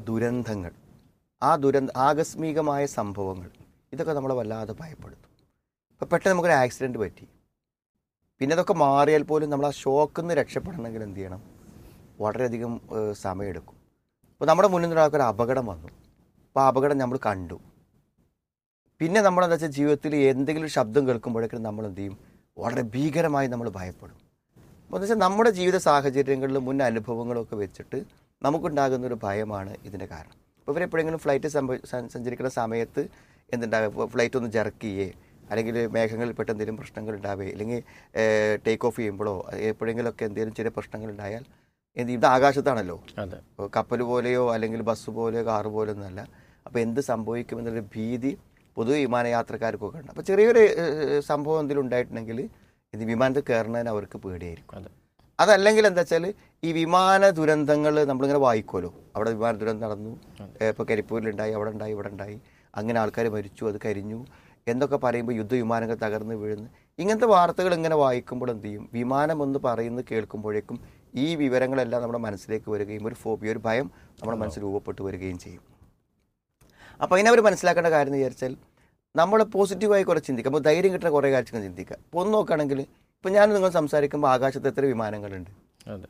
ദുരന്തങ്ങൾ ആ ദുരന്ത ആകസ്മികമായ സംഭവങ്ങൾ ഇതൊക്കെ നമ്മളെ വല്ലാതെ ഭയപ്പെടുത്തും ഇപ്പം പെട്ടെന്ന് നമുക്കൊരു ആക്സിഡൻറ്റ് പറ്റി പിന്നെ അതൊക്കെ മാറിയാൽ പോലും നമ്മൾ ആ ഷോക്കിൽ നിന്ന് രക്ഷപ്പെടണമെങ്കിൽ എന്ത് ചെയ്യണം വളരെയധികം ഏഹ്, സമയമെടുക്കും അപ്പോൾ നമ്മുടെ മുന്നിൽ നിന്ന് ഒരാൾക്കൊരു അപകടം വന്നു അപ്പോൾ ആ അപകടം നമ്മൾ കണ്ടു പിന്നെ നമ്മളെന്താ വെച്ചാൽ ജീവിതത്തിൽ എന്തെങ്കിലും ഒരു ശബ്ദം കേൾക്കുമ്പോഴേക്കും നമ്മൾ എന്ത് ചെയ്യും വളരെ ഭീകരമായി നമ്മൾ ഭയപ്പെടും അപ്പോൾ എന്ന് വെച്ചാൽ നമ്മുടെ ജീവിത സാഹചര്യങ്ങളിലും മുൻ അനുഭവങ്ങളൊക്കെ വെച്ചിട്ട് നമുക്കുണ്ടാകുന്ന ഒരു ഭയമാണ് ഇതിൻ്റെ കാരണം ഇപ്പോൾ ഇവരെപ്പോഴെങ്കിലും ഫ്ലൈറ്റ് സംഭവ സ- സഞ്ചരിക്കുന്ന സമയത്ത് എന്തുണ്ടാകുക ഫ്ലൈറ്റ് ഒന്ന് ജർക്കിയേ അല്ലെങ്കിൽ മേഘങ്ങളിൽ പെട്ടെന്ന് എന്തെങ്കിലും പ്രശ്നങ്ങൾ ഉണ്ടാവുകയോ അല്ലെങ്കിൽ ടേക്ക് ഓഫ് ചെയ്യുമ്പോഴോ എപ്പോഴെങ്കിലുമൊക്കെ എന്തെങ്കിലും ചെറിയ പ്രശ്നങ്ങൾ ഉണ്ടായാൽ എന്ത് ചെയ്യും ഇത് ആകാശത്താണല്ലോ അതെ ഇപ്പോൾ കപ്പൽ പോലെയോ അല്ലെങ്കിൽ ബസ് പോലെയോ കാറ് പോലെയോ ഒന്നുമല്ല അപ്പോൾ എന്ത് സംഭവിക്കുമെന്നൊരു ഭീതി പൊതു വിമാനയാത്രക്കാർക്കൊക്കെ ഉണ്ട് അപ്പോൾ ചെറിയൊരു ഏഹ്, സംഭവം എന്തെങ്കിലും ഉണ്ടായിട്ടുണ്ടെങ്കിൽ ഇത് വിമാനത്തിൽ കയറുന്നതിന് അവർക്ക് പേടിയായിരിക്കും അതെ അതല്ലെങ്കിൽ എന്താ വെച്ചാൽ ഈ വിമാന ദുരന്തങ്ങൾ നമ്മളിങ്ങനെ വായിക്കുമല്ലോ അവിടെ വിമാന ദുരന്തം നടന്നു ഇപ്പോൾ കരിപ്പൂരിലുണ്ടായി അവിടെ ഉണ്ടായി ഇവിടെ ഉണ്ടായി അങ്ങനെ ആൾക്കാർ മരിച്ചു അത് കരിഞ്ഞു എന്നൊക്കെ പറയുമ്പോൾ യുദ്ധവിമാനങ്ങൾ തകർന്ന് വീഴുന്നു ഇങ്ങനത്തെ വാർത്തകൾ ഇങ്ങനെ വായിക്കുമ്പോൾ എന്ത് ചെയ്യും വിമാനം എന്ന് പറയുന്നത് കേൾക്കുമ്പോഴേക്കും ഈ വിവരങ്ങളെല്ലാം നമ്മുടെ മനസ്സിലേക്ക് വരികയും ഒരു ഫോബിയ ഒരു ഭയം നമ്മുടെ മനസ്സിൽ രൂപപ്പെട്ടു വരികയും ചെയ്യും അപ്പോൾ അതിനവർ മനസ്സിലാക്കേണ്ട കാര്യം എന്ന് വിചാരിച്ചാൽ നമ്മൾ പോസിറ്റീവായി കുറേ ചിന്തിക്കുക അപ്പോൾ ധൈര്യം കിട്ടുന്ന കുറേ കാര്യങ്ങൾ ചിന്തിക്കുക ഇപ്പോൾ ഒന്ന് നോക്കുകയാണെങ്കിൽ ഇപ്പോൾ ഞാൻ നിങ്ങൾ സംസാരിക്കുമ്പോൾ ആകാശത്ത് എത്ര വിമാനങ്ങളുണ്ട് അതെ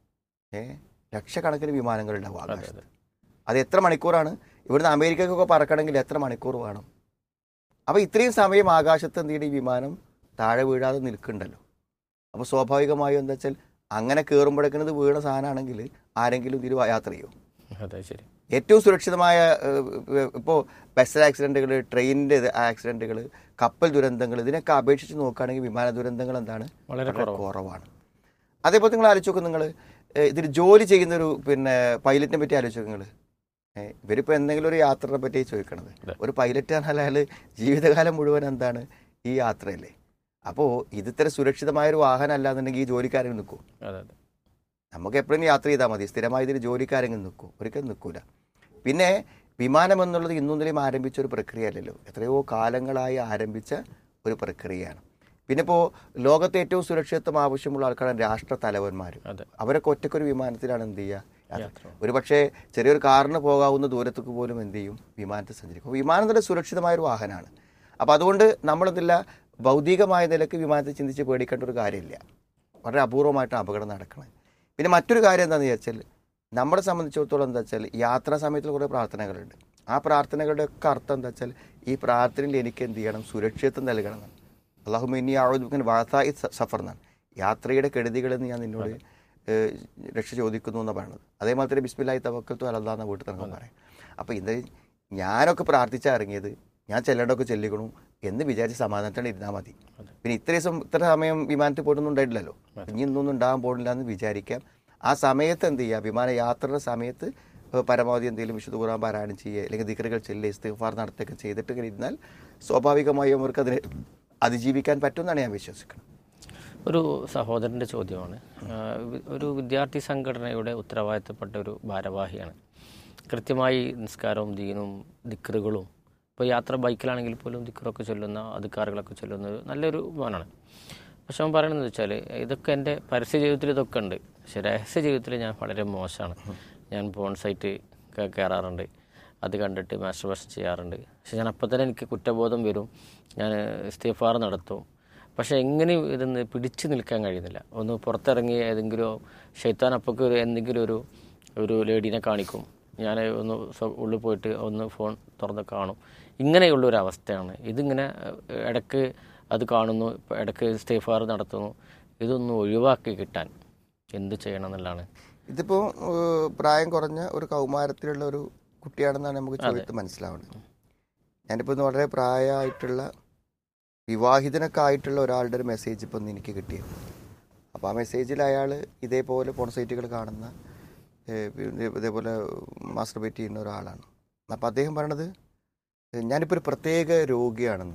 ഏ ലക്ഷക്കണക്കിന് വിമാനങ്ങളുണ്ടാവും അതെ ആകാശത്ത് അതെ അത് എത്ര മണിക്കൂറാണ് ഇവിടുന്ന് അമേരിക്കക്കൊക്കെ പറക്കണമെങ്കിൽ എത്ര മണിക്കൂർ വേണം അപ്പോൾ ഇത്രയും സമയം ആകാശത്ത് എന്ത് ചെയ്യണം ഈ വിമാനം താഴെ വീഴാതെ നിൽക്കുന്നുണ്ടല്ലോ അപ്പോൾ സ്വാഭാവികമായും എന്താ വെച്ചാൽ അങ്ങനെ കയറുമ്പോഴേക്കും ഇത് വീണ സാധനമാണെങ്കിൽ ആരെങ്കിലും ഇതിൽ യാത്ര ചെയ്യും അതെ ശരി ഏറ്റവും സുരക്ഷിതമായ ഇപ്പോൾ ബസ് ആക്സിഡൻറ്റുകൾ ട്രെയിനിൻ്റെ ആക്സിഡൻറ്റുകൾ കപ്പൽ ദുരന്തങ്ങൾ ഇതിനൊക്കെ അപേക്ഷിച്ച് നോക്കുകയാണെങ്കിൽ വിമാന ദുരന്തങ്ങൾ എന്താണ് വളരെ വളരെ കുറവ് കുറവാണ് അതേപോലെ നിങ്ങൾ ആലോചിച്ച് നോക്കും നിങ്ങൾ ഇതിൽ ജോലി ചെയ്യുന്ന ഒരു പിന്നെ പൈലറ്റിനെ പറ്റി ആലോചിച്ച് നിങ്ങൾ ഇവരിപ്പോൾ എന്തെങ്കിലും ഒരു യാത്രയെ പറ്റി ചോദിക്കണത് അതെ. ഒരു പൈലറ്റ് പറഞ്ഞാൽ അയാൾ ജീവിതകാലം മുഴുവൻ എന്താണ് ഈ യാത്രയല്ലേ അപ്പോൾ ഇത് ഇത്ര സുരക്ഷിതമായ ഒരു വാഹനം അല്ലാന്നുണ്ടെങ്കിൽ ഈ ജോലിക്കാരൻ നിൽക്കും അതെ അതെ നമുക്ക് എപ്പോഴും യാത്ര ചെയ്താൽ മതി സ്ഥിരമായി ഇതിൽ ജോലിക്കാരെങ്കിലും നിൽക്കും ഒരിക്കലും നിൽക്കൂല പിന്നെ വിമാനം എന്നുള്ളത് ഇന്നും ഇന്നലെയും ആരംഭിച്ച ഒരു പ്രക്രിയ അല്ലല്ലോ എത്രയോ കാലങ്ങളായി ആരംഭിച്ച ഒരു പ്രക്രിയയാണ് പിന്നെ ഇപ്പോൾ ലോകത്തെ ഏറ്റവും സുരക്ഷിതത്വം ആവശ്യമുള്ള ആൾക്കാരാണ് രാഷ്ട്ര തലവന്മാർ അതെ അവരൊക്കെ ഒറ്റക്കൊരു വിമാനത്തിലാണ് എന്ത് ചെയ്യുക യാത്ര യാത്ര ഒരു പക്ഷേ ചെറിയൊരു കാറിന് പോകാവുന്ന ദൂരത്തേക്ക് പോലും എന്ത് ചെയ്യും വിമാനത്തിൽ സഞ്ചരിക്കും അപ്പോൾ വിമാനം തന്നെ സുരക്ഷിതമായ ഒരു വാഹനമാണ് അപ്പോൾ അതുകൊണ്ട് നമ്മളെന്തില്ല ഭൗതികമായ നിലക്ക് വിമാനത്തിൽ ചിന്തിച്ച് പേടിക്കേണ്ട ഒരു കാര്യമില്ല വളരെ അപൂർവമായിട്ടാണ് അപകടം നടക്കുന്നത് പിന്നെ മറ്റൊരു കാര്യം എന്താണെന്ന് വിചാരിച്ചാൽ നമ്മളെ സംബന്ധിച്ചിടത്തോളം എന്താ വെച്ചാൽ യാത്രാ സമയത്തിൽ കുറേ പ്രാർത്ഥനകളുണ്ട് ആ പ്രാർത്ഥനകളുടെ ഒക്കെ അർത്ഥം എന്താ വെച്ചാൽ ഈ പ്രാർത്ഥനയിൽ എനിക്ക് എന്ത് ചെയ്യണം സുരക്ഷിതത്വം നൽകണം എന്നാണ് അള്ളാഹു ഇനി ആവുന്ന വാസായി സഫർ എന്നാണ് യാത്രയുടെ കെടുതികളിൽ നിന്ന് ഞാൻ നിന്നോട് ഏഹ്, രക്ഷ ചോദിക്കുന്നു എന്നാണ് പറയുന്നത് അതേമാതിരി തന്നെ ബിസ്മില്ലായി തവക്കത്തു അലല്ലാന്ന വീട്ടിൽ തന്നെ പറയാം അപ്പോൾ ഇത് ഞാനൊക്കെ പ്രാർത്ഥിച്ചാൽ ഇറങ്ങിയത് ഞാൻ ചെല്ലേണ്ടതൊക്കെ ചെല്ലിക്കണു എന്ന് വിചാരിച്ച് സമാധാനത്തോടെ ഇരുന്നാൽ മതി അതെ. പിന്നെ ഇത്ര ദിവസം ഇത്ര സമയം വിമാനത്തിൽ പോയിട്ടൊന്നും ഉണ്ടായിട്ടില്ലല്ലോ ഇനി ഇന്നൊന്നും ഉണ്ടാകാൻ പോകില്ല എന്ന് വിചാരിക്കാം ആ സമയത്ത് എന്ത് ചെയ്യുക വിമാന യാത്രയുടെ സമയത്ത് ഏഹ് പരമാവധി എന്തെങ്കിലും വിശുദ്ധ ഖുർആൻ പാരായണം ചെയ്യുക അല്ലെങ്കിൽ ദിക്കറുകൾ ചെല്ലുക ഇസ്തിഗ്ഫാർ നടത്തുകയൊക്കെ ചെയ്തിട്ട് ഇങ്ങനെ ഇരുന്നാൽ സ്വാഭാവികമായും അവർക്ക് അതിനെ അതിജീവിക്കാൻ പറ്റുമെന്നാണ് ഞാൻ വിശ്വസിക്കുന്നത് ഒരു സഹോദരൻ്റെ ചോദ്യമാണ് ആ, വി- ഒരു വിദ്യാർത്ഥി സംഘടനയുടെ ഉത്തരവാദിത്തപ്പെട്ട ഒരു ഭാരവാഹിയാണ് കൃത്യമായി നിസ്കാരവും ദീനും ദിക്കറുകളും ഇപ്പോൾ യാത്ര ബൈക്കിലാണെങ്കിൽ പോലും ദിക്കറൊക്കെ ചൊല്ലുന്ന അധികാരികളൊക്കെ ചൊല്ലുന്ന ഒരു നല്ലൊരു മോനാണ് പക്ഷെ അവൻ പറയണതെന്ന് വെച്ചാൽ ഇതൊക്കെ എൻ്റെ പരസ്യ ജീവിതത്തിൽ ഇതൊക്കെ ഉണ്ട് പക്ഷെ രഹസ്യ ജീവിതത്തിൽ ഞാൻ വളരെ മോശമാണ് ഞാൻ പോൺ സൈറ്റ് കയറാറുണ്ട് അത് കണ്ടിട്ട് മാസ്റ്റർബേഷൻ ചെയ്യാറുണ്ട് പക്ഷെ ഞാൻ അപ്പം തന്നെ എനിക്ക് കുറ്റബോധം വരും ഞാൻ ഇസ്തിഫാർ നടത്തും പക്ഷേ എങ്ങനെയും ഇതൊന്ന് പിടിച്ചു നിൽക്കാൻ കഴിയുന്നില്ല ഒന്ന് പുറത്തിറങ്ങി ഏതെങ്കിലും ഷെയ്ത്താൻ അപ്പൊക്കെ ഒരു എന്തെങ്കിലും ഒരു ഒരു ലേഡീനെ കാണിക്കും ഞാൻ ഒന്ന് സ്വ- ഉള്ളിൽ പോയിട്ട് ഒന്ന് ഫോൺ തുറന്ന് കാണും ഇങ്ങനെയുള്ള ഒരു അവസ്ഥയാണ് ഇതിങ്ങനെ ഏഹ്, ഇടയ്ക്ക് അത് കാണുന്നു ഇപ്പം ഇടയ്ക്ക് ഇസ്തിഫാർ നടത്തുന്നു ഇതൊന്ന് ഒഴിവാക്കി കിട്ടാൻ എന്ത് ചെയ്യണം എന്നുള്ളതാണ് ഇതിപ്പോൾ പ്രായം കുറഞ്ഞ ഒരു കൗമാരത്തിലുള്ള ഒരു കുട്ടിയാണെന്നാണ് നമുക്ക് ചോദ്യത്തിൽ മനസ്സിലാവുന്നത് ഞാനിപ്പോൾ ഇന്ന് വളരെ പ്രായമായിട്ടുള്ള വിവാഹിതനൊക്കെ ആയിട്ടുള്ള ഒരാളുടെ ഒരു മെസ്സേജ് ഇപ്പം ഇന്ന് എനിക്ക് കിട്ടിയത് അപ്പോൾ ആ മെസ്സേജിൽ അയാൾ ഇതേപോലെ പോൺ സൈറ്റുകൾ കാണുന്ന ഏഹ്, പിന്നെ ഇതേപോലെ മാസ്റ്റർബേറ്റ് ചെയ്യുന്ന ഒരാളാണ് അപ്പോൾ അദ്ദേഹം പറയണത് ഏഹ്, ഞാനിപ്പോൾ ഒരു പ്രത്യേക രോഗിയാണെന്ന്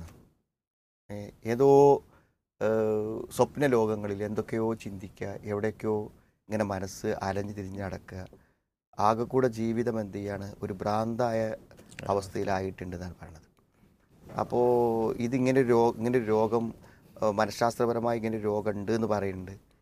ഏഹ്, ഏതോ ഏഹ്, സ്വപ്ന ലോകങ്ങളിൽ എന്തൊക്കെയോ ചിന്തിക്കുക എവിടേക്കോ ഇങ്ങനെ മനസ്സ് അലഞ്ഞു തിരിഞ്ഞ് നടക്കുക ആകെ കൂടെ ജീവിതം എന്ത് ചെയ്യാണ് ഒരു ഭ്രാന്തായ അവസ്ഥയിലായിട്ടുണ്ട് എന്നാണ് പറയുന്നത് അപ്പോൾ ഇതിങ്ങനെ ഒരു രോ ഇങ്ങനെ ഒരു രോഗം ഏഹ് മനഃശാസ്ത്രപരമായി ഇങ്ങനെ ഒരു രോഗം ഉണ്ട് എന്ന് പറയുന്നുണ്ട്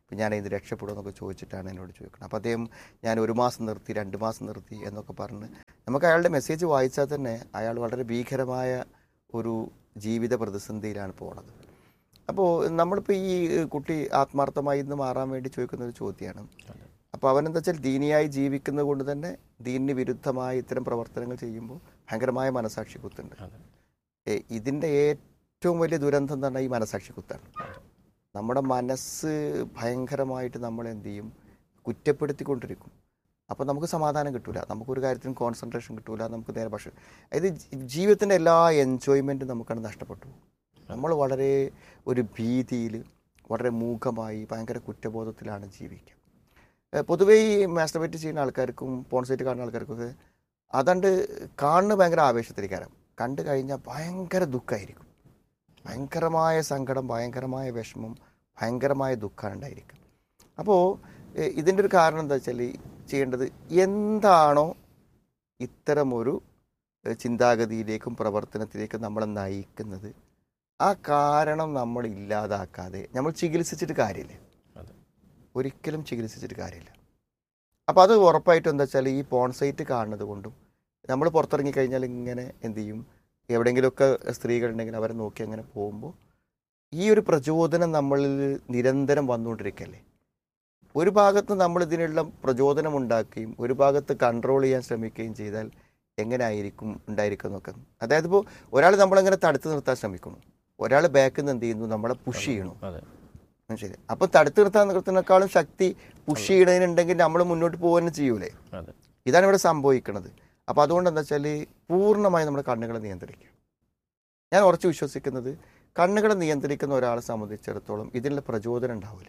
അപ്പം ഞാൻ ഇത് രക്ഷപ്പെടുമെന്നൊക്കെ ചോദിച്ചിട്ടാണ് എന്നോട് ചോദിക്കുന്നത് അപ്പോൾ അദ്ദേഹം ഞാൻ ഒരു മാസം നിർത്തി രണ്ട് മാസം നിർത്തി എന്നൊക്കെ പറഞ്ഞ് നമുക്ക് അയാളുടെ മെസ്സേജ് വായിച്ചാൽ തന്നെ അയാൾ വളരെ ഭീകരമായ ഒരു ജീവിത പ്രതിസന്ധിയിലാണ് പോണത് അപ്പോൾ നമ്മളിപ്പോൾ ഈ കുട്ടി ആത്മാർത്ഥമായി ഇന്ന് മാറാൻ വേണ്ടി ചോദിക്കുന്ന ഒരു ചോദ്യമാണ് അപ്പോൾ അവനെന്താ വെച്ചാൽ ദീനിയായി ജീവിക്കുന്നത് കൊണ്ട് തന്നെ ദീനിന് വിരുദ്ധമായ ഇത്തരം പ്രവർത്തനങ്ങൾ ചെയ്യുമ്പോൾ ഭയങ്കരമായ മനസാക്ഷി കുത്തുണ്ട് അതെ ഏ, ഇതിൻ്റെ ഏറ്റവും വലിയ ദുരന്തം എന്ന് പറഞ്ഞാൽ ഈ മനസാക്ഷി കുത്താണ് നമ്മുടെ മനസ്സ് ഭയങ്കരമായിട്ട് നമ്മൾ എന്ത് ചെയ്യും കുറ്റപ്പെടുത്തിക്കൊണ്ടിരിക്കും അപ്പോൾ നമുക്ക് സമാധാനം കിട്ടൂല നമുക്കൊരു കാര്യത്തിനും കോൺസെൻട്രേഷൻ കിട്ടൂല നമുക്ക് നേരെ പക്ഷേ അതായത് ജി- ജീവിതത്തിൻ്റെ എല്ലാ എൻജോയ്മെൻറ്റും നമുക്കാണ് നഷ്ടപ്പെട്ടു പോകും. നമ്മൾ വളരെ ഒരു ഭീതിയിൽ വളരെ മൂകമായി ഭയങ്കര കുറ്റബോധത്തിലാണ് ജീവിക്കുക ഏ, പൊതുവേ ഈ മാസ്റ്റർബേറ്റ് ചെയ്യുന്ന ആൾക്കാർക്കും പോൺസൈറ്റ് കാണുന്ന ആൾക്കാർക്കൊക്കെ അതണ്ട് കാണുന്ന ഭയങ്കര ആവേശത്തിരിക്കാരം കണ്ടു കഴിഞ്ഞാൽ ഭയങ്കര ദുഃഖമായിരിക്കും ഭയങ്കരമായ സങ്കടം ഭയങ്കരമായ വിഷമം ഭയങ്കരമായ ദുഃഖമാണ് ഉണ്ടായിരിക്കുക അപ്പോൾ ഇതിൻ്റെ ഒരു കാരണം എന്താ വെച്ചാൽ ചെയ്യേണ്ടത് എന്താണോ ഇത്തരമൊരു ഏ, ചിന്താഗതിയിലേക്കും പ്രവർത്തനത്തിലേക്കും നമ്മളെ നയിക്കുന്നത് ആ കാരണം നമ്മൾ ഇല്ലാതാക്കാതെ നമ്മൾ ചികിത്സിച്ചിട്ട് കാര്യമില്ല അതെ ഒരിക്കലും ചികിത്സിച്ചിട്ട് കാര്യമില്ല അപ്പോൾ അത് ഉറപ്പായിട്ടും എന്താ വെച്ചാൽ ഈ പോൺ സൈറ്റ് കാണുന്നത് കൊണ്ടും നമ്മൾ പുറത്തിറങ്ങി കഴിഞ്ഞാൽ ഇങ്ങനെ എന്ത് ചെയ്യും എവിടെയെങ്കിലുമൊക്കെ സ്ത്രീകളുണ്ടെങ്കിൽ അവരെ നോക്കി അങ്ങനെ പോകുമ്പോൾ ഈ ഒരു പ്രചോദനം നമ്മളിൽ നിരന്തരം വന്നുകൊണ്ടിരിക്കല്ലേ ഒരു ഭാഗത്ത് നമ്മൾ ഇതിനുള്ള പ്രചോദനം ഉണ്ടാക്കുകയും ഒരു ഭാഗത്ത് കൺട്രോൾ ചെയ്യാൻ ശ്രമിക്കുകയും ചെയ്താൽ എങ്ങനെ ആയിരിക്കും ഉണ്ടായിരിക്കും എന്നൊക്കെ അതായത് ഇപ്പോൾ ഒരാൾ നമ്മളെങ്ങനെ തടുത്ത് നിർത്താൻ ശ്രമിക്കുന്നു ഒരാൾ ബാക്കിൽ നിന്ന് എന്ത് ചെയ്യുന്നു നമ്മളെ പുഷ് ചെയ്യണു അതെ ഉം ശരി അപ്പം തടുത്ത് നിർത്താൻ നിർത്തുന്നതിനേക്കാളും ശക്തി പുഷ് ചെയ്യണതിനുണ്ടെങ്കിൽ നമ്മൾ മുന്നോട്ട് പോകുക ചെയ്യൂലേ അതെ ഇതാണ് ഇവിടെ സംഭവിക്കുന്നത് അപ്പോൾ അതുകൊണ്ട് എന്താ വെച്ചാൽ പൂർണ്ണമായി നമ്മുടെ കണ്ണുകളെ നിയന്ത്രിക്കുക ഞാൻ ഉറച്ചു വിശ്വസിക്കുന്നത് കണ്ണുകളെ നിയന്ത്രിക്കുന്ന ഒരാളെ സംബന്ധിച്ചിടത്തോളം ഇതിനുള്ള പ്രചോദനം ഉണ്ടാവില്ല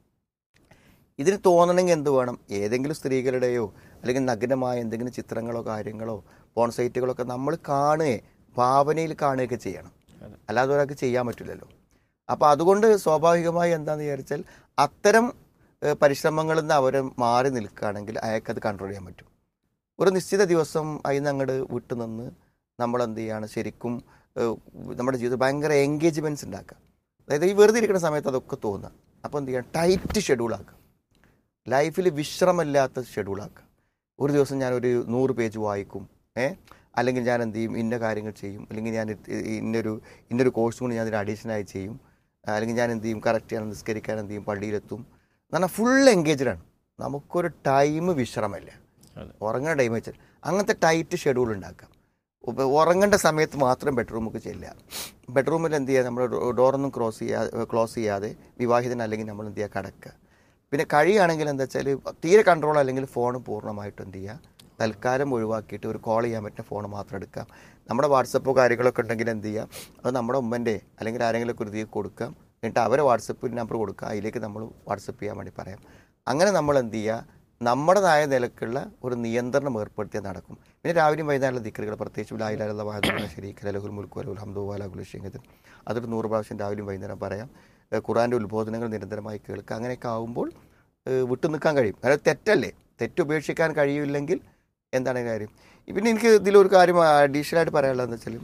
ഇതിന് തോന്നണമെങ്കിൽ എന്ത് വേണം ഏതെങ്കിലും സ്ത്രീകളുടെയോ അല്ലെങ്കിൽ നഗ്നമായ എന്തെങ്കിലും ചിത്രങ്ങളോ കാര്യങ്ങളോ പോൺസൈറ്റുകളൊക്കെ നമ്മൾ കാണുകയെ ഭാവനയിൽ കാണുകയൊക്കെ ചെയ്യണം അതെ. അല്ലാതെ ഒരാൾക്ക് ചെയ്യാൻ പറ്റില്ലല്ലോ അപ്പോൾ അതുകൊണ്ട് സ്വാഭാവികമായി എന്താണെന്ന് വിചാരിച്ചാൽ അത്തരം ഏഹ്, പരിശ്രമങ്ങളിൽ നിന്ന് അവർ മാറി നിൽക്കുകയാണെങ്കിൽ അയാൾക്കത് കൺട്രോൾ ചെയ്യാൻ പറ്റും ഒരു നിശ്ചിത ദിവസം അതിന് അങ്ങോട്ട് വിട്ടുനിന്ന് നമ്മൾ എന്ത് ചെയ്യാണ് ശരിക്കും ഏഹ്, നമ്മുടെ ജീവിതത്തിൽ ഭയങ്കര എൻഗേജ്മെൻറ്റ്സ് ഉണ്ടാക്കുക അതായത് ഈ വെറുതെ ഇരിക്കുന്ന സമയത്ത് അതൊക്കെ തോന്നുക അപ്പോൾ എന്ത് ചെയ്യുക ടൈറ്റ് ഷെഡ്യൂളാക്കുക ലൈഫിൽ വിശ്രമമില്ലാത്ത ഷെഡ്യൂളാക്കുക ഒരു ദിവസം ഞാൻ ഒരു നൂറ് പേജ് വായിക്കും ഏ അല്ലെങ്കിൽ ഞാൻ എന്ത് ചെയ്യും ഇന്ന കാര്യങ്ങൾ ചെയ്യും അല്ലെങ്കിൽ ഞാൻ ഇത് ഇന്നൊരു ഇന്നൊരു കോഴ്സും കൂടി ഞാൻ ഇതിന് അഡീഷണലായി ചെയ്യും അല്ലെങ്കിൽ ഞാൻ എന്ത് ചെയ്യും കറക്റ്റ് ഞാൻ നിസ്കരിക്കാൻ എന്ത് ചെയ്യും പള്ളിയിലെത്തും എന്ന് പറഞ്ഞാൽ ഫുൾ എൻഗേജ്ഡാണ് നമുക്കൊരു ടൈം വിശ്രമമില്ല അതെ ഉറങ്ങേണ്ട ടൈം വെച്ചാൽ അങ്ങനത്തെ ടൈറ്റ് ഷെഡ്യൂൾ ഉണ്ടാക്കാം ഉപ്പ- ഉറങ്ങേണ്ട സമയത്ത് മാത്രം ബെഡ്റൂമിലേക്ക് ചെല്ലുക ബെഡ്റൂമിൽ എന്ത് ചെയ്യുക നമ്മൾ ഡോറൊന്നും ക്രോസ് ചെയ്യാതെ ക്ലോസ് ചെയ്യാതെ വിവാഹിതൻ അല്ലെങ്കിൽ നമ്മൾ എന്ത് ചെയ്യുക കിടക്കുക പിന്നെ കഴിയുകയാണെങ്കിൽ എന്താ വെച്ചാൽ തീരെ കൺട്രോൾ അല്ലെങ്കിൽ ഫോൺ പൂർണ്ണമായിട്ടും എന്ത് ചെയ്യുക തൽക്കാലം ഒഴിവാക്കിയിട്ട് ഒരു കോൾ ചെയ്യാൻ പറ്റുന്ന ഫോൺ മാത്രം എടുക്കാം നമ്മുടെ വാട്സപ്പോ കാര്യങ്ങളൊക്കെ ഉണ്ടെങ്കിൽ എന്ത് ചെയ്യുക അത് നമ്മുടെ ഉമ്മൻ്റെ അല്ലെങ്കിൽ ആരെങ്കിലും ഒരു ഇതിൽ കൊടുക്കാം എന്നിട്ട് അവരെ വാട്സപ്പ് നമ്പർ കൊടുക്കുക അതിലേക്ക് നമ്മൾ വാട്സപ്പ് ചെയ്യാൻ വേണ്ടി പറയാം അങ്ങനെ നമ്മൾ എന്ത് ചെയ്യുക നമ്മുടേതായ നിലക്കുള്ള ഒരു നിയന്ത്രണം ഏർപ്പെടുത്തിയാൽ നടക്കും പിന്നെ രാവിലെയും വൈകുന്നേരമുള്ള ദിക്കറുകൾ പ്രത്യേകിച്ച് ലായിലുള്ള വാഹന ശരീഖ് ലഹുൽ മുൽക്കു അലുൽ ഹംദു വാലാഖുൽ ഷെയ്ഖിൻ അതൊരു നൂറ് പ്രാവശ്യം രാവിലെയും വൈകുന്നേരം പറയാം ഏഹ് ഖുറാൻ്റെ ഉത്ബോധനങ്ങൾ നിരന്തരമായി കേൾക്കുക അങ്ങനെയൊക്കെ ആകുമ്പോൾ ഏഹ് വിട്ടു നിൽക്കാൻ കഴിയും അതായത് തെറ്റല്ലേ തെറ്റ് ഉപേക്ഷിക്കാൻ കഴിയില്ലെങ്കിൽ എന്താണ് കാര്യം പിന്നെ എനിക്ക് ഇതിലൊരു കാര്യം അഡീഷണൽ ആയിട്ട് പറയാനുള്ളതെന്ന് വെച്ചാൽ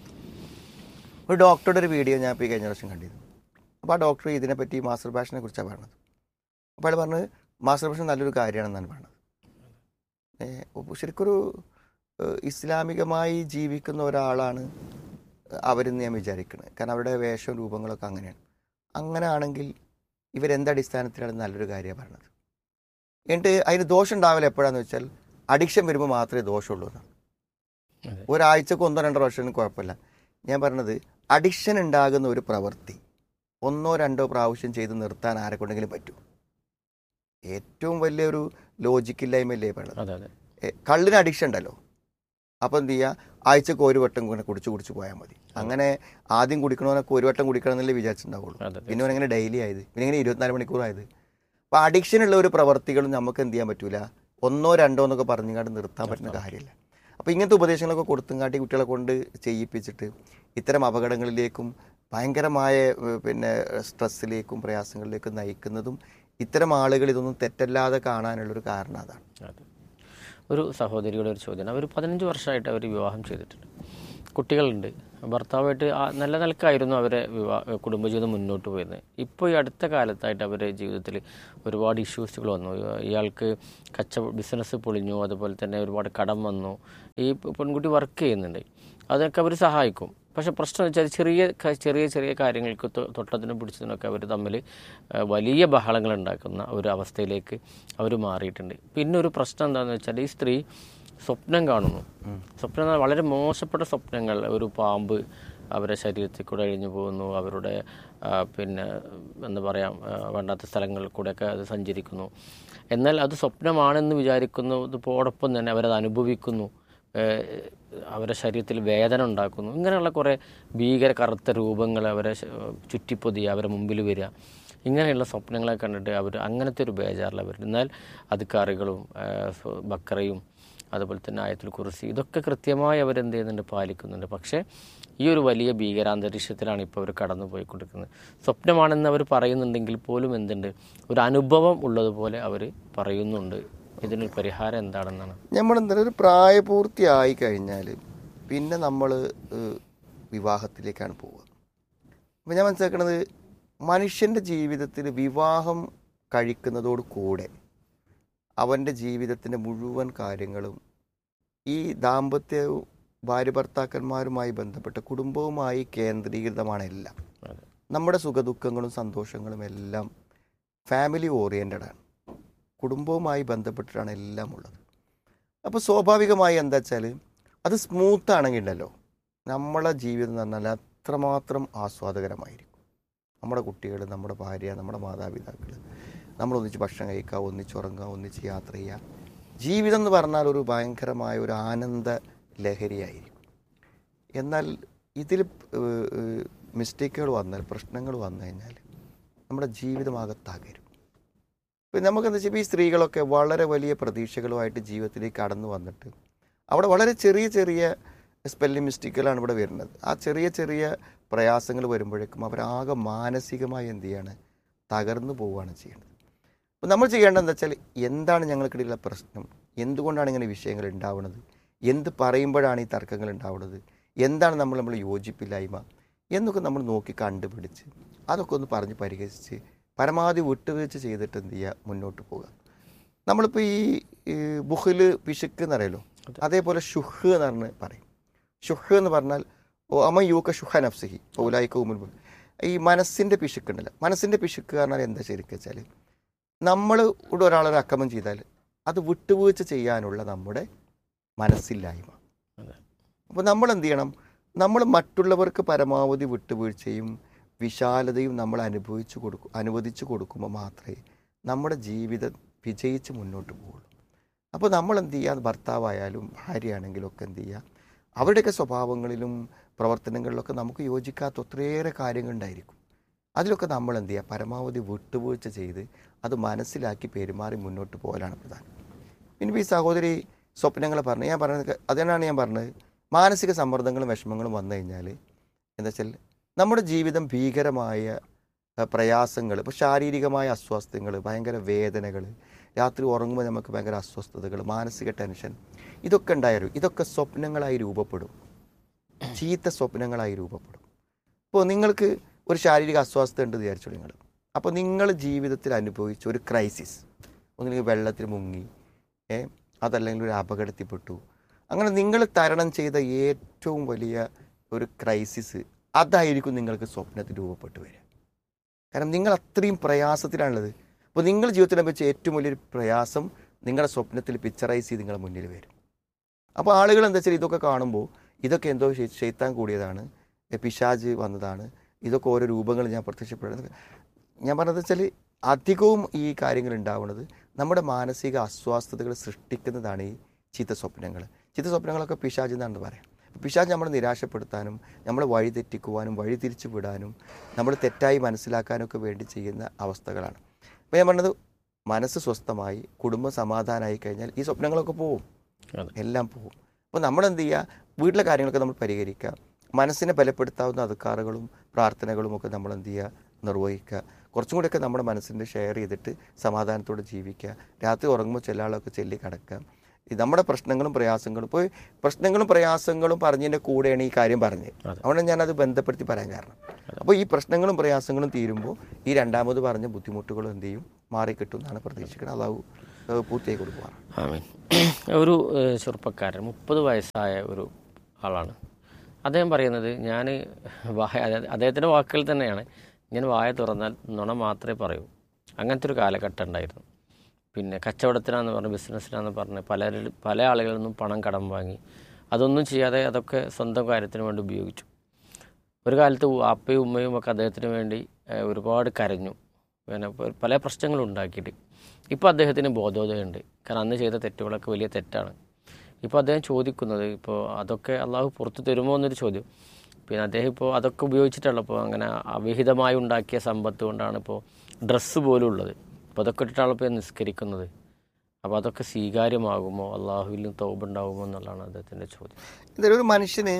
ഒരു ഡോക്ടറുടെ ഒരു വീഡിയോ ഞാൻ ഇപ്പോൾ ഈ കഴിഞ്ഞ പ്രാവശ്യം കണ്ടിരുന്നു അപ്പോൾ ആ ഡോക്ടർ ഇതിനെപ്പറ്റി മാസ്റ്റർ ബാഷനെ കുറിച്ചാണ് പറഞ്ഞത് അപ്പോൾ അയാൾ പറഞ്ഞത് മാസ്റ്റർ ബാഷൻ നല്ലൊരു കാര്യമാണെന്നാണ് പറഞ്ഞത് ഏഹ് അപ്പോൾ ശരിക്കൊരു ഏഹ് ഇസ്ലാമികമായി ജീവിക്കുന്ന ഒരാളാണ് അവരെന്ന് ഞാൻ വിചാരിക്കുന്നത് കാരണം അവരുടെ വേഷവും രൂപങ്ങളൊക്കെ അങ്ങനെയാണ് അങ്ങനെ ആണെങ്കിൽ ഇവരെന്തടിസ്ഥാനത്തിലാണ് നല്ലൊരു കാര്യമാണ് പറഞ്ഞത് എന്നിട്ട് അതിന് ദോഷം ഉണ്ടാവില്ല എപ്പോഴാന്ന് വെച്ചാൽ അഡിക്ഷൻ വരുമ്പോൾ മാത്രമേ ദോഷമുള്ളൂ എന്നാണ് അതെ ഒരാഴ്ചക്ക് ഒന്നോ രണ്ടോ വർഷം കുഴപ്പമില്ല ഞാൻ പറഞ്ഞത് അഡിക്ഷൻ ഉണ്ടാകുന്ന ഒരു പ്രവൃത്തി ഒന്നോ രണ്ടോ പ്രാവശ്യം ചെയ്ത് നിർത്താൻ ആരെ കൊണ്ടെങ്കിലും പറ്റും ഏറ്റവും വലിയൊരു ലോജിക്കില്ലായ്മയല്ലേ പറയുന്നത് അതെ അതെ ഏ, കള്ളിന് അഡിക്ഷൻ ഉണ്ടല്ലോ അപ്പോൾ എന്ത് ചെയ്യുക ആഴ്ചക്ക് ഒരു വട്ടം ഇങ്ങനെ കുടിച്ച് കുടിച്ച് പോയാൽ മതി അങ്ങനെ ആദ്യം കുടിക്കണമെന്നൊക്കെ ഒരു വട്ടം കുടിക്കണം എന്നല്ലേ വിചാരിച്ചിട്ടുണ്ടാവുള്ളൂ അതെ പിന്നെ ഇങ്ങനെ ഡെയിലി ആയത് പിന്നെ ഇങ്ങനെ ഇരുപത്തിനാല് മണിക്കൂറായത് അപ്പോൾ അഡിക്ഷൻ ഉള്ള ഒരു പ്രവർത്തികളും നമുക്ക് എന്ത് ചെയ്യാൻ പറ്റൂല ഒന്നോ രണ്ടോ എന്നൊക്കെ പറഞ്ഞുകൊണ്ട് നിർത്താൻ പറ്റുന്ന കാര്യമില്ല അപ്പോൾ ഇങ്ങനത്തെ ഉപദേശങ്ങളൊക്കെ കൊടുത്തും കുട്ടികളെ കൊണ്ട് ചെയ്യിപ്പിച്ചിട്ട് ഇത്തരം അപകടങ്ങളിലേക്കും ഭയങ്കരമായ ഏഹ്, പിന്നെ സ്ട്രെസ്സിലേക്കും പ്രയാസങ്ങളിലേക്കും നയിക്കുന്നതും ഇത്തരം ആളുകൾ ഇതൊന്നും തെറ്റല്ലാതെ കാണാനുള്ളൊരു കാരണം അതാണ് അതെ ഒരു സഹോദരിയുടെ ഒരു ചോദ്യമാണ് അവർ പതിനഞ്ച് വർഷമായിട്ട് അവർ വിവാഹം ചെയ്തിട്ടുണ്ട് കുട്ടികളുണ്ട് ഭർത്താവായിട്ട് ആ നല്ല നിലക്കായിരുന്നു അവരെ വിവാഹ കുടുംബജീവിതം മുന്നോട്ട് പോയിരുന്നത് ഇപ്പോൾ ഈ അടുത്ത കാലത്തായിട്ട് അവരുടെ ജീവിതത്തിൽ ഒരുപാട് ഇഷ്യൂസുകൾ വന്നു ഇയാൾക്ക് കച്ച ബിസിനസ് പൊളിഞ്ഞു അതുപോലെ തന്നെ ഒരുപാട് കടം വന്നു ഈ പെൺകുട്ടി വർക്ക് ചെയ്യുന്നുണ്ട് അതൊക്കെ അവർ സഹായിക്കും പക്ഷെ പ്രശ്നം എന്ന് വെച്ചാൽ ചെറിയ ക- ചെറിയ ചെറിയ കാര്യങ്ങൾക്ക് തൊ- തൊട്ടതിനും പിടിച്ചതിനൊക്കെ അവർ തമ്മിൽ ആ, വലിയ ബഹളങ്ങൾ ഉണ്ടാക്കുന്ന ഒരു അവസ്ഥയിലേക്ക് അവർ മാറിയിട്ടുണ്ട് പിന്നെ ഒരു പ്രശ്നം എന്താണെന്ന് വെച്ചാൽ ഈ സ്ത്രീ സ്വപ്നം കാണുന്നു സ്വപ്നം എന്ന് പറഞ്ഞാൽ വളരെ മോശപ്പെട്ട സ്വപ്നങ്ങൾ ഒരു പാമ്പ് അവരുടെ ശരീരത്തിൽ കൂടെ അഴിഞ്ഞു പോകുന്നു അവരുടെ ആ, പിന്നെ എന്താ പറയുക വേണ്ടാത്ത സ്ഥലങ്ങളിൽ കൂടെയൊക്കെ അത് സഞ്ചരിക്കുന്നു എന്നാൽ അത് സ്വപ്നമാണെന്ന് വിചാരിക്കുന്നതോടൊപ്പം തന്നെ അവരത് അനുഭവിക്കുന്നു ഏഹ് അവരുടെ ശരീരത്തിൽ വേദന ഉണ്ടാക്കുന്നു ഇങ്ങനെയുള്ള കുറേ ഭീകര കറുത്ത രൂപങ്ങൾ അവരെ ശ- ചുറ്റിപ്പൊതിയുക അവരെ മുമ്പിൽ വരിക ഇങ്ങനെയുള്ള സ്വപ്നങ്ങളെ കണ്ടിട്ട് അവർ അങ്ങനത്തെ ഒരു ബേജാറിൽ അവർ എന്നാൽ അത് കറികളും ബക്കറയും അതുപോലെ തന്നെ ആയത്തിൽ കുറിച്ച് ഇതൊക്കെ കൃത്യമായി അവരെന്ത് ചെയ്യുന്നുണ്ട് പാലിക്കുന്നുണ്ട് പക്ഷേ ഈ ഒരു വലിയ ഭീകരാന്തരീക്ഷത്തിലാണ് ഇപ്പോൾ അവർ കടന്നു പോയിക്കൊണ്ടിരിക്കുന്നത് സ്വപ്നമാണെന്ന് അവർ പറയുന്നുണ്ടെങ്കിൽ പോലും എന്തുണ്ട് ഒരു അനുഭവം ഉള്ളതുപോലെ അവർ പറയുന്നുണ്ട് ഇതിനൊരു പരിഹാരം എന്താണെന്നാണ് നമ്മൾ എന്താ ഒരു പ്രായപൂർത്തിയായി കഴിഞ്ഞാൽ പിന്നെ നമ്മൾ വിവാഹത്തിലേക്കാണ് പോവുക അപ്പം ഞാൻ മനസ്സിലാക്കുന്നത് മനുഷ്യൻ്റെ ജീവിതത്തിൽ വിവാഹം കഴിക്കുന്നതോട് കൂടെ അവൻ്റെ ജീവിതത്തിൻ്റെ മുഴുവൻ കാര്യങ്ങളും ഈ ദാമ്പത്യവും ഭാര്യ ഭർത്താക്കന്മാരുമായി ബന്ധപ്പെട്ട കുടുംബവുമായി കേന്ദ്രീകൃതമാണ് എല്ലാം അതെ നമ്മുടെ സുഖദുഃഖങ്ങളും സന്തോഷങ്ങളും എല്ലാം ഫാമിലി ഓറിയൻറ്റഡ് ആണ് കുടുംബവുമായി ബന്ധപ്പെട്ടിട്ടാണ് എല്ലാം ഉള്ളത് അപ്പോൾ സ്വാഭാവികമായി എന്താ വെച്ചാൽ അത് സ്മൂത്ത് ആണെങ്കിൽ ഉണ്ടല്ലോ നമ്മളെ ജീവിതം എന്ന് പറഞ്ഞാൽ അത്രമാത്രം ആസ്വാദകരമായിരിക്കും നമ്മുടെ കുട്ടികൾ നമ്മുടെ ഭാര്യ നമ്മുടെ മാതാപിതാക്കൾ നമ്മൾ ഒന്നിച്ച് ഭക്ഷണം കഴിക്കുക ഒന്നിച്ച് ഉറങ്ങുക ഒന്നിച്ച് യാത്ര ചെയ്യുക ജീവിതം എന്ന് പറഞ്ഞാൽ ഒരു ഭയങ്കരമായ ഒരു ആനന്ദ ലഹരിയായിരിക്കും എന്നാൽ ഇതിൽ മിസ്റ്റേക്കുകൾ വന്നാൽ പ്രശ്നങ്ങൾ വന്നു കഴിഞ്ഞാൽ നമ്മുടെ ജീവിതമാകെ തകരും ഇപ്പം നമുക്കെന്താ വെച്ചാൽ ഈ സ്ത്രീകളൊക്കെ വളരെ വലിയ പ്രതീക്ഷകളുമായിട്ട് ജീവിതത്തിലേക്ക് കടന്നു വന്നിട്ട് അവിടെ വളരെ ചെറിയ ചെറിയ സ്പെല്ലിംഗ് മിസ്റ്റേക്കുകളാണ് ഇവിടെ വരുന്നത് ആ ചെറിയ ചെറിയ പ്രയാസങ്ങൾ വരുമ്പോഴേക്കും അവരാകെ മാനസികമായി എന്ത് ചെയ്യാണ് തകർന്നു പോവുകയാണ് ചെയ്യുന്നത് അപ്പോൾ നമ്മൾ ചെയ്യേണ്ടത് എന്താ വെച്ചാൽ എന്താണ് ഞങ്ങൾക്കിടയിലുള്ള പ്രശ്നം എന്തുകൊണ്ടാണ് ഇങ്ങനെ വിഷയങ്ങൾ ഉണ്ടാവുന്നത് എന്ത് പറയുമ്പോഴാണ് ഈ തർക്കങ്ങൾ ഉണ്ടാവുന്നത് എന്താണ് നമ്മൾ നമ്മൾ യോജിപ്പില്ലായ്മ എന്നൊക്കെ നമ്മൾ നോക്കി കണ്ടുപിടിച്ച് അതൊക്കെ ഒന്ന് പറഞ്ഞ് പരിഹരിച്ച് പരമാവധി വിട്ടുവീഴ്ച ചെയ്തിട്ട് എന്ത് ചെയ്യുക മുന്നോട്ട് പോകുക നമ്മളിപ്പോൾ ഈ ഈ ബുഹില് പിശുക്ക് എന്നറിയല്ലോ അതേപോലെ ഷുഹ് എന്ന് പറഞ്ഞ് പറയും ഷുഹ് എന്ന് പറഞ്ഞാൽ ഓ അമ യൂക്ക ഷുഹ നഫ്സിഹി പൗലായിക്ക ഉമുൽ ബുൽ. ഈ മനസ്സിൻ്റെ പിശുക്ക് ഉണ്ടല്ലോ മനസ്സിൻ്റെ പിശുക്ക് പറഞ്ഞാൽ എന്താ ശരിക്കും വെച്ചാൽ നമ്മൾ ഇവിടെ ഒരാളൊരു അക്രമം ചെയ്താൽ അത് വിട്ടുവീഴ്ച ചെയ്യാനുള്ള നമ്മുടെ മനസ്സില്ലായ്മ അതെ അപ്പോൾ നമ്മൾ എന്ത് ചെയ്യണം നമ്മൾ മറ്റുള്ളവർക്ക് പരമാവധി വിട്ടുവീഴ്ചയും വിശാലതയും നമ്മൾ അനുഭവിച്ചു കൊടുക്കും അനുവദിച്ചു കൊടുക്കുമ്പോൾ മാത്രമേ നമ്മുടെ ജീവിതം വിജയിച്ച് മുന്നോട്ട് പോകുള്ളൂ അപ്പോൾ നമ്മൾ എന്ത് ചെയ്യുക ഭർത്താവായാലും ഭാര്യയാണെങ്കിലും ഒക്കെ എന്ത് ചെയ്യുക അവരുടെയൊക്കെ സ്വഭാവങ്ങളിലും പ്രവർത്തനങ്ങളിലൊക്കെ നമുക്ക് യോജിക്കാത്ത ഒത്തിരിയേറെ കാര്യങ്ങളുണ്ടായിരിക്കും അതിലൊക്കെ നമ്മൾ എന്ത് ചെയ്യുക പരമാവധി വിട്ടുവീഴ്ച ചെയ്ത് അത് മനസ്സിലാക്കി പെരുമാറി മുന്നോട്ട് പോകലാണ് പ്രധാനം പിന്നെ ഈ സഹോദരി സ്വപ്നങ്ങൾ പറഞ്ഞു ഞാൻ പറഞ്ഞത് അതിനാണ് ഞാൻ പറഞ്ഞത് മാനസിക സമ്മർദ്ദങ്ങളും വിഷമങ്ങളും വന്നു കഴിഞ്ഞാൽ എന്താ വെച്ചാൽ നമ്മുടെ ജീവിതം ഭീകരമായ പ്രയാസങ്ങൾ ഇപ്പോൾ ശാരീരികമായ അസ്വസ്ഥങ്ങൾ ഭയങ്കര വേദനകൾ രാത്രി ഉറങ്ങുമ്പോൾ നമുക്ക് ഭയങ്കര അസ്വസ്ഥതകൾ മാനസിക ടെൻഷൻ ഇതൊക്കെ ഉണ്ടായാലും ഇതൊക്കെ സ്വപ്നങ്ങളായി രൂപപ്പെടും ചീത്ത സ്വപ്നങ്ങളായി രൂപപ്പെടും ഇപ്പോൾ നിങ്ങൾക്ക് ഒരു ശാരീരിക അസ്വസ്ഥത ഉണ്ട് വിചാരിച്ചു നിങ്ങൾ അപ്പോൾ നിങ്ങൾ ജീവിതത്തിൽ അനുഭവിച്ച ഒരു ക്രൈസിസ് ഒന്നുകിൽ വെള്ളത്തിൽ മുങ്ങി ഏ അതല്ലെങ്കിൽ ഒരു അപകടത്തിൽപ്പെട്ടു അങ്ങനെ നിങ്ങൾ തരണം ചെയ്ത ഏറ്റവും വലിയ ഒരു ക്രൈസിസ് അതായിരിക്കും നിങ്ങൾക്ക് സ്വപ്നത്തിൽ രൂപപ്പെട്ടു വരിക കാരണം നിങ്ങൾ അത്രയും പ്രയാസത്തിലാണുള്ളത് അപ്പോൾ നിങ്ങൾ ജീവിതത്തിനെ വെച്ച് ഏറ്റവും വലിയൊരു പ്രയാസം നിങ്ങളുടെ സ്വപ്നത്തിൽ പിക്ചറൈസ് ചെയ്ത് നിങ്ങളുടെ മുന്നിൽ വരും അപ്പോൾ ആളുകൾ എന്താ വെച്ചാൽ ഇതൊക്കെ കാണുമ്പോൾ ഇതൊക്കെ എന്തോ ചെയ്ത്താൻ കൂടിയതാണ് എ, പിശാജ് വന്നതാണ് ഇതൊക്കെ ഓരോ രൂപങ്ങൾ ഞാൻ പ്രത്യക്ഷപ്പെടുന്നത് ഞാൻ പറഞ്ഞത് വെച്ചാൽ അധികവും ഈ കാര്യങ്ങൾ ഉണ്ടാവുന്നത് നമ്മുടെ മാനസിക അസ്വാസ്ഥതകൾ സൃഷ്ടിക്കുന്നതാണ് ഈ ചീത്ത സ്വപ്നങ്ങൾ ചീത്ത സ്വപ്നങ്ങളൊക്കെ പിശാജ് എന്നാണ് പറയാം പിശാജ് നമ്മളെ നിരാശപ്പെടുത്താനും നമ്മളെ വഴി തെറ്റിക്കുവാനും വഴി തിരിച്ചു വിടാനും നമ്മൾ തെറ്റായി മനസ്സിലാക്കാനൊക്കെ വേണ്ടി ചെയ്യുന്ന അവസ്ഥകളാണ് അപ്പോൾ ഞാൻ പറഞ്ഞത് മനസ്സ് സ്വസ്ഥമായി കുടുംബം സമാധാനമായി കഴിഞ്ഞാൽ ഈ സ്വപ്നങ്ങളൊക്കെ പോവും അതെ എല്ലാം പോകും അപ്പോൾ നമ്മൾ എന്ത് ചെയ്യുക വീട്ടിലെ കാര്യങ്ങളൊക്കെ നമ്മൾ പരിഹരിക്കുക മനസ്സിനെ ബലപ്പെടുത്താവുന്ന അധികാറുകളും പ്രാർത്ഥനകളും ഒക്കെ നമ്മൾ എന്ത് ചെയ്യുക നിർവഹിക്കുക കുറച്ചും കൂടെയൊക്കെ നമ്മുടെ മനസ്സിൻ്റെ ഷെയർ ചെയ്തിട്ട് സമാധാനത്തോടെ ജീവിക്കുക രാത്രി ഉറങ്ങുമ്പോൾ ചില ആളൊക്കെ ചെല്ലി കിടക്കുക ഈ നമ്മുടെ പ്രശ്നങ്ങളും പ്രയാസങ്ങളും ഇപ്പോൾ പ്രശ്നങ്ങളും പ്രയാസങ്ങളും പറഞ്ഞതിൻ്റെ കൂടെയാണ് ഈ കാര്യം പറഞ്ഞത് അതെ. അതുകൊണ്ട് ഞാനത് ബന്ധപ്പെടുത്തി പറയാൻ കാരണം അപ്പോൾ ഈ പ്രശ്നങ്ങളും പ്രയാസങ്ങളും തീരുമ്പോൾ ഈ രണ്ടാമത് പറഞ്ഞ ബുദ്ധിമുട്ടുകളും എന്ത് ചെയ്യും മാറിക്കിട്ടും എന്നാണ് പ്രതീക്ഷിക്കുന്നത് അതാവും ഏഹ്, പൂർത്തിയായി കൊടുക്കുവാണ് ആമീൻ ഒരു ഏഹ്, ചെറുപ്പക്കാരൻ മുപ്പത് വയസ്സായ ഒരു ആളാണ് അദ്ദേഹം പറയുന്നത് ഞാൻ വായ അതായത് അദ്ദേഹത്തിൻ്റെ വാക്കുകൾ തന്നെയാണ് ഞാൻ വായ തുറന്നാൽ നുണ മാത്രമേ പറയൂ അങ്ങനത്തെ ഒരു കാലഘട്ടം ഉണ്ടായിരുന്നു പിന്നെ കച്ചവടത്തിനാന്ന് പറഞ്ഞ് ബിസിനസ്സിനാന്ന് പറഞ്ഞ് പലരിൽ പല ആളുകളിൽ നിന്നും പണം കടം വാങ്ങി അതൊന്നും ചെയ്യാതെ അതൊക്കെ സ്വന്തം കാര്യത്തിന് വേണ്ടി ഉപയോഗിച്ചു ഒരു കാലത്ത് അപ്പയും ഉമ്മയും ഒക്കെ അദ്ദേഹത്തിന് വേണ്ടി ഏഹ്, ഒരുപാട് കരഞ്ഞു പിന്നെ പ- പല പ്രശ്നങ്ങളും ഉണ്ടാക്കിയിട്ട് ഇപ്പോൾ അദ്ദേഹത്തിന് ബോധോദയമുണ്ട് കാരണം അന്ന് ചെയ്ത തെറ്റുകളൊക്കെ വലിയ തെറ്റാണ് ഇപ്പോൾ അദ്ദേഹം ചോദിക്കുന്നത് ഇപ്പോൾ അതൊക്കെ അള്ളാഹു പുറത്തു തരുമോ എന്നൊരു ചോദ്യം പിന്നെ അദ്ദേഹം ഇപ്പോൾ അതൊക്കെ ഉപയോഗിച്ചിട്ടുള്ള ഇപ്പോൾ അങ്ങനെ അവിഹിതമായി ഉണ്ടാക്കിയ സമ്പത്ത് കൊണ്ടാണ് ഇപ്പോൾ ഡ്രസ്സ് പോലും ഉള്ളത് അപ്പോൾ അതൊക്കെ ഇട്ടിട്ടാണ് ഇപ്പോൾ നിസ്കരിക്കുന്നത് അപ്പോൾ അതൊക്കെ സ്വീകാര്യമാകുമോ അള്ളാഹുവിൽ നിന്ന് തോപ് ഉണ്ടാകുമോ എന്നുള്ളതാണ് അദ്ദേഹത്തിൻ്റെ ചോദ്യം എന്തായാലും ഒരു മനുഷ്യന്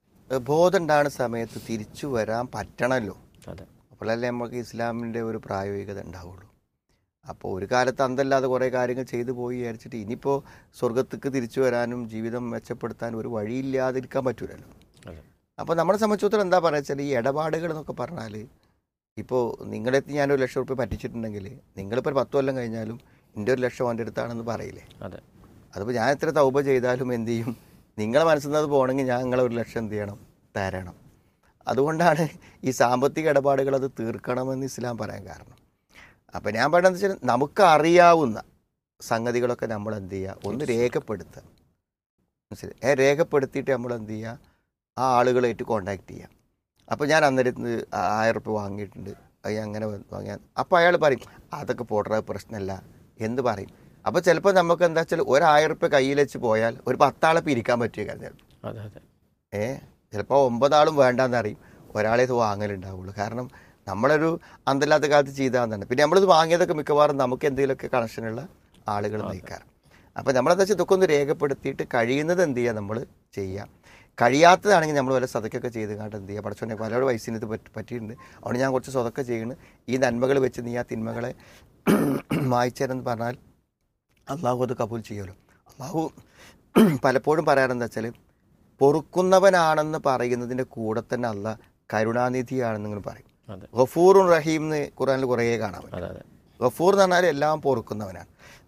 ബോധം ഉണ്ടാകുന്ന സമയത്ത് തിരിച്ചു വരാൻ പറ്റണമല്ലോ അതെ അപ്പോഴല്ലേ നമുക്ക് ഇസ്ലാമിൻ്റെ ഒരു പ്രായോഗികത ഉണ്ടാവുള്ളൂ അപ്പോൾ ഒരു കാലത്ത് അന്തല്ലാതെ കുറേ കാര്യങ്ങൾ ചെയ്തു പോയി വിചാരിച്ചിട്ട് ഇനിയിപ്പോൾ സ്വർഗത്തേക്ക് തിരിച്ചു വരാനും ജീവിതം മെച്ചപ്പെടുത്താനും ഒരു വഴിയില്ലാതിരിക്കാൻ പറ്റൂലല്ലോ അതെ അപ്പോൾ നമ്മളെ സംബന്ധിച്ചിടത്തോളം എന്താ പറയുക വെച്ചാൽ ഈ ഇടപാടുകൾ എന്നൊക്കെ പറഞ്ഞാൽ ഇപ്പോൾ നിങ്ങളെത്തി ഞാനൊരു ലക്ഷം റുപ്യ പറ്റിച്ചിട്ടുണ്ടെങ്കിൽ നിങ്ങളിപ്പോൾ ഒരു പത്ത് കൊല്ലം കഴിഞ്ഞാലും എൻ്റെ ഒരു ലക്ഷം എൻ്റെ അടുത്താണെന്ന് പറയില്ലേ അതെ അതിപ്പോൾ ഞാൻ എത്ര തൗബ ചെയ്താലും എന്ത് ചെയ്യും നിങ്ങളെ മനസ്സിൽ നിന്ന് അത് പോകണമെങ്കിൽ ഞാൻ നിങ്ങളെ ഒരു ലക്ഷം എന്ത് ചെയ്യണം തരണം അതുകൊണ്ടാണ് ഈ സാമ്പത്തിക ഇടപാടുകൾ അത് തീർക്കണമെന്ന് ഇസ്ലാം പറയാൻ കാരണം അപ്പം ഞാൻ പറയുന്നത് വെച്ചാൽ നമുക്ക് അറിയാവുന്ന സംഗതികളൊക്കെ നമ്മൾ എന്ത് ചെയ്യുക ഒന്ന് രേഖപ്പെടുത്തുക മനസ്സിലായി ഏ രേഖപ്പെടുത്തിയിട്ട് നമ്മൾ എന്ത് ചെയ്യുക ആ ആളുകളായിട്ട് കോണ്ടാക്ട് ചെയ്യുക അപ്പോൾ ഞാൻ അന്നേരത്ത് ആയിരം റുപ്യ വാങ്ങിയിട്ടുണ്ട് അത് ഞാൻ അങ്ങനെ വാങ്ങിയാൽ അപ്പോൾ അയാൾ പറയും അതൊക്കെ പോട്ടെ പ്രശ്നമല്ല എന്ന് പറയും അപ്പോൾ ചിലപ്പോൾ നമുക്ക് എന്താ വെച്ചാൽ ഒരായിരം റുപ്യ കയ്യിൽ വെച്ച് പോയാൽ ഒരു പത്താളെ പിരിക്കാൻ പറ്റിയ കാര്യം അതെ അതെ ഏ ചിലപ്പോൾ ഒമ്പതാളും വേണ്ടാന്ന് അറിയും ഒരാളെ ഇത് വാങ്ങലുണ്ടാവുള്ളൂ കാരണം നമ്മളൊരു അന്തല്ലാത്ത കാലത്ത് ചെയ്താന്നാണ് പിന്നെ നമ്മളിത് വാങ്ങിയതൊക്കെ മിക്കവാറും നമുക്ക് എന്തെങ്കിലുമൊക്കെ കണക്ഷനുള്ള ആളുകൾ നയിക്കാറ് അപ്പോൾ നമ്മളെന്താ വെച്ചാൽ ഇതൊക്കെ ഒന്ന് രേഖപ്പെടുത്തിയിട്ട് കഴിയുന്നത് എന്ത് ചെയ്യുക നമ്മൾ ചെയ്യുക കഴിയാത്തതാണെങ്കിൽ നമ്മൾ വല്ല സതക്കൊക്കെ ചെയ്ത് കണ്ട് എന്ത് ചെയ്യുക പഠിച്ചോനെ പലരുടെ വയസ്സിന് ഇത് പറ്റി പറ്റിയിട്ടുണ്ട് അതുകൊണ്ട് ഞാൻ കുറച്ച് സ്വതൊക്കെ ചെയ്യുന്നു ഈ നന്മകൾ വെച്ച് നീ ആ തിന്മകളെ മായ്ച്ചേരെന്ന് പറഞ്ഞാൽ അള്ളാഹു അത് കബൂൽ ചെയ്യുമല്ലോ അള്ളാഹു പലപ്പോഴും പറയാറെന്താ വെച്ചാൽ പൊറുക്കുന്നവനാണെന്ന് പറയുന്നതിൻ്റെ കൂടെ തന്നെ അല്ല കരുണാനിധിയാണെന്ന് ഇങ്ങനെ പറയും അതെ ഗഫൂറും റഹീം എന്ന് ഖുറാനിൽ കുറേ കാണാൻ പറ്റും അതെ അതെ ഗഫൂർ എന്ന് പറഞ്ഞാൽ എല്ലാം പൊറുക്കുന്നവനാണ്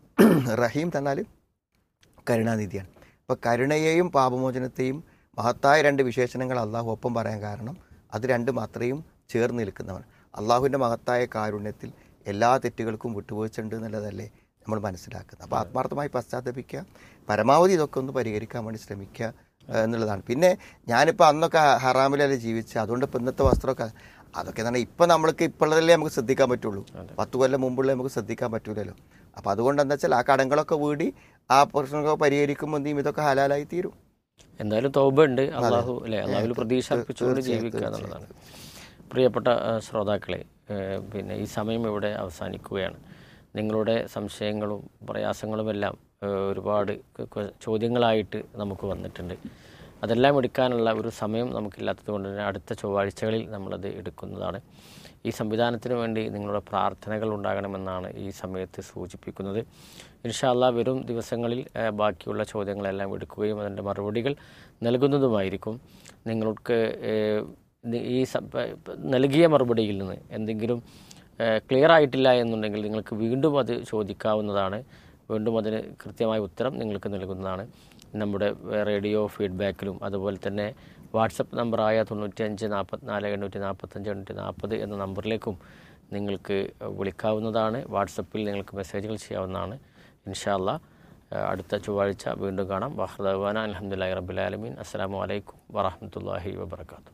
റഹീം തന്നാൽ കരുണാനിധിയാണ് അപ്പോൾ കരുണയെയും പാപമോചനത്തെയും മഹത്തായ രണ്ട് വിശേഷണങ്ങൾ അള്ളാഹു ഒപ്പം പറയാൻ കാരണം അത് രണ്ടും അത്രയും ചേർന്ന് നിൽക്കുന്നവൻ അള്ളാഹുവിൻ്റെ മഹത്തായ കാരുണ്യത്തിൽ എല്ലാ തെറ്റുകൾക്കും വിട്ടുവീഴ്ച ഉണ്ട് എന്നുള്ളതല്ലേ നമ്മൾ മനസ്സിലാക്കുന്നത് അപ്പോൾ ആത്മാർത്ഥമായി പശ്ചാത്തപിക്കുക പരമാവധി ഇതൊക്കെ ഒന്ന് പരിഹരിക്കാൻ വേണ്ടി ശ്രമിക്കുക ഏഹ്, എന്നുള്ളതാണ് പിന്നെ ഞാനിപ്പോൾ അന്നൊക്കെ ഹറാമിലല്ലേ ജീവിച്ച് അതുകൊണ്ട് ഇപ്പോൾ ഇന്നത്തെ വസ്ത്രമൊക്കെ അതൊക്കെ തന്നെ ഇപ്പം നമ്മൾക്ക് ഇപ്പോഴല്ലേ നമുക്ക് ശ്രദ്ധിക്കാൻ പറ്റുള്ളൂ പത്ത് കൊല്ലം മുമ്പുള്ള നമുക്ക് ശ്രദ്ധിക്കാൻ പറ്റൂലല്ലോ അപ്പോൾ അതുകൊണ്ട് എന്താ വെച്ചാൽ ആ കടങ്ങളൊക്കെ വീടി ആ പ്രശ്നങ്ങളൊക്കെ പരിഹരിക്കുമ്പോൾ എന്ത് ചെയ്യും ഇതൊക്കെ ഹലാലായി തീരും എന്തായാലും തോബ ഉണ്ട് അള്ളാഹു അല്ലെ അള്ളാഹുവിൽ പ്രതീക്ഷ അർപ്പിച്ചുകൊണ്ട് ജീവിക്കുക എന്നുള്ളതാണ് പ്രിയപ്പെട്ട ആ, ശ്രോതാക്കളെ ഏ, പിന്നെ ഈ സമയം ഇവിടെ അവസാനിക്കുകയാണ് നിങ്ങളുടെ സംശയങ്ങളും പ്രയാസങ്ങളുമെല്ലാം ഏ, ഒരുപാട് ക- ക- ചോദ്യങ്ങളായിട്ട് നമുക്ക് വന്നിട്ടുണ്ട് അതെല്ലാം എടുക്കാനുള്ള ഒരു സമയം നമുക്കില്ലാത്തത് കൊണ്ട് തന്നെ അടുത്ത ചൊവ്വാഴ്ചകളിൽ നമ്മളത് എടുക്കുന്നതാണ് ഈ സംവിധാനത്തിന് വേണ്ടി നിങ്ങളുടെ പ്രാർത്ഥനകൾ ഉണ്ടാകണമെന്നാണ് ഈ സമയത്ത് സൂചിപ്പിക്കുന്നത് ഇൻഷാല്ല വരും ദിവസങ്ങളിൽ ഏഹ്, ബാക്കിയുള്ള ചോദ്യങ്ങളെല്ലാം എടുക്കുകയും അതിൻ്റെ മറുപടികൾ നൽകുന്നതുമായിരിക്കും നിങ്ങൾക്ക് ഏഹ്, നി- ഈ സ- പ- പ- നൽകിയ മറുപടിയിൽ നിന്ന് എന്തെങ്കിലും ക്ലിയർ ആയിട്ടില്ല എന്നുണ്ടെങ്കിൽ നിങ്ങൾക്ക് വീണ്ടും അത് ചോദിക്കാവുന്നതാണ് വീണ്ടും അതിന് കൃത്യമായ ഉത്തരം നിങ്ങൾക്ക് നൽകുന്നതാണ് നമ്മുടെ റേഡിയോ ഫീഡ്ബാക്കിലും അതുപോലെ തന്നെ വാട്സപ്പ് നമ്പറായ തൊണ്ണൂറ്റിയഞ്ച് നാൽപ്പത്തിനാല് എണ്ണൂറ്റി നാൽപ്പത്തഞ്ച് എണ്ണൂറ്റി നാൽപ്പത് എന്ന നമ്പറിലേക്കും നിങ്ങൾക്ക് വിളിക്കാവുന്നതാണ് വാട്സപ്പിൽ നിങ്ങൾക്ക് മെസ്സേജുകൾ ചെയ്യാവുന്നതാണ് ഇൻഷാല്ല അടുത്ത ചൊവ്വാഴ്ച വീണ്ടും കാണാം വഹ്ദവാന അലഹമുല്ലാ റബുലാലമീൻ അസ്സാം വലൈക്കും വറഹമത്തല്ലാഹി വബർക്കാത്തു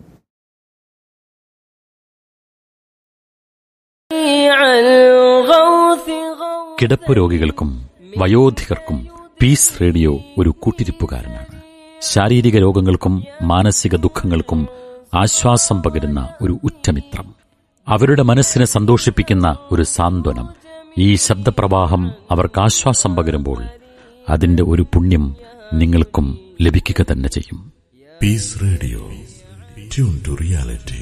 കിടപ്പ് രോഗികൾക്കും വയോധികർക്കും പീസ് റേഡിയോ ഒരു കൂട്ടിരിപ്പുകാരനാണ് ശാരീരിക രോഗങ്ങൾക്കും മാനസിക ദുഃഖങ്ങൾക്കും ആശ്വാസം പകരുന്ന ഒരു ഉറ്റമിത്രം അവരുടെ മനസ്സിനെ സന്തോഷിപ്പിക്കുന്ന ഒരു സാന്ത്വനം ഈ ശബ്ദപ്രവാഹം അവർക്ക് ആശ്വാസം പകരുമ്പോൾ അതിന്റെ ഒരു പുണ്യം നിങ്ങൾക്കും ലഭിക്കുക തന്നെ ചെയ്യും Peace Radio. Tune to reality.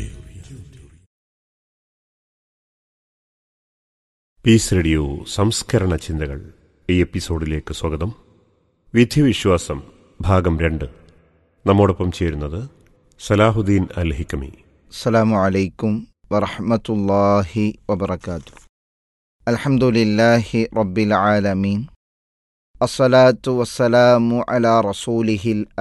Peace radio സംസ്കരണ ചിന്തകൾ ഈ എപ്പിസോഡിലേക്ക് സ്വാഗതം വിധിവിശ്വാസം ഭാഗം രണ്ട് നമ്മോടൊപ്പം ചേരുന്നത് സലാഹുദ്ദീൻ അൽ ഹിക്കമി السلام عليكم ورحمة الله وبركاته الحمد لله رب العالمين الصلاة والسلام على رسوله